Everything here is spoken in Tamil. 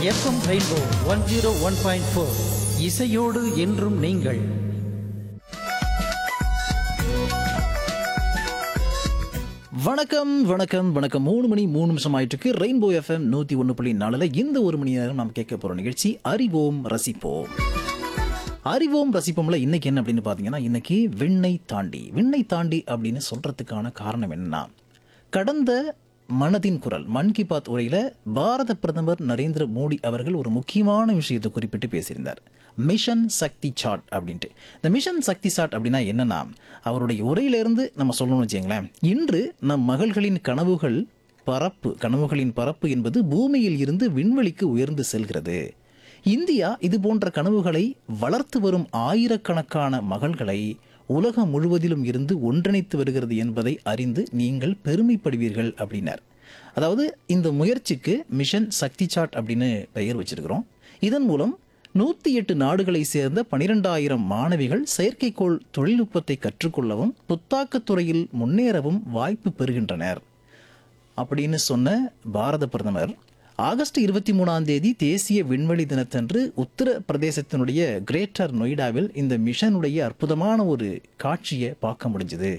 FM rainbow one zero one point four இசையோடு என்றும் நீங்கள் வணக்கம் வணக்கம் வணக்கம் மூணு மணி மூணு நிமிஷம் ஆயிட்டு இருக்கு ரெயின்போ எஃப்எம் நூத்தி ஒன்று புள்ளி நாலுல இந்த ஒரு மணி நேரம் நாம் கேட்க போற நிகழ்ச்சி அறிவோம் ரசிப்போம் அறிவோம் ரசிப்போம்ல இன்னைக்கு என்ன அப்படின்னு பார்த்தீங்கன்னா இன்னைக்கு விண்ணை தாண்டி விண்ணை தாண்டி அப்படின்னு சொல்றதுக்கான காரணம் என்னன்னா கடந்த மனதின் குரல் மன் கி பாத் உரையில பாரத பிரதமர் நரேந்திர மோடி அவர்கள் ஒரு முக்கியமான விஷயத்தை குறிப்பிட்டு பேசியிருந்தார் மிஷன் சக்தி சாட் அப்படின்ட்டு இந்த மிஷன் சக்தி சாட் அப்படின்னா என்னன்னா அவருடைய உரையிலிருந்து நம்ம சொல்லணும்னு வச்சுங்களேன் இன்று நம் மகள்களின் கனவுகள் பரப்பு கனவுகளின் பரப்பு என்பது பூமியில் இருந்து விண்வெளிக்கு உயர்ந்து செல்கிறது இந்தியா இது போன்ற கனவுகளை வளர்த்து வரும் ஆயிரக்கணக்கான மகள்களை உலகம் முழுவதிலும் இருந்து ஒன்றிணைத்து வருகிறது என்பதை அறிந்து நீங்கள் பெருமைப்படுவீர்கள் அப்படின்னார் அதாவது இந்த முயற்சிக்கு மிஷன் சக்தி சாட் அப்படின்னு பெயர் வச்சிருக்கிறோம் இதன் மூலம் நூற்றி எட்டு நாடுகளை சேர்ந்த பனிரெண்டாயிரம் மாணவிகள் செயற்கைக்கோள் தொழில்நுட்பத்தை கற்றுக்கொள்ளவும் புத்தாக்கத் துறையில் முன்னேறவும் வாய்ப்பு பெறுகின்றனர் அப்படின்னு சொன்ன பாரத பிரதமர் ஆகஸ்ட் இருபத்தி மூணாம் தேதி தேசிய விண்வெளி தினத்தன்று உத்தரப்பிரதேசத்தினுடைய கிரேட்டர் நொய்டாவில் இந்த மிஷனுடைய அற்புதமான ஒரு காட்சியை பார்க்க முடிஞ்சது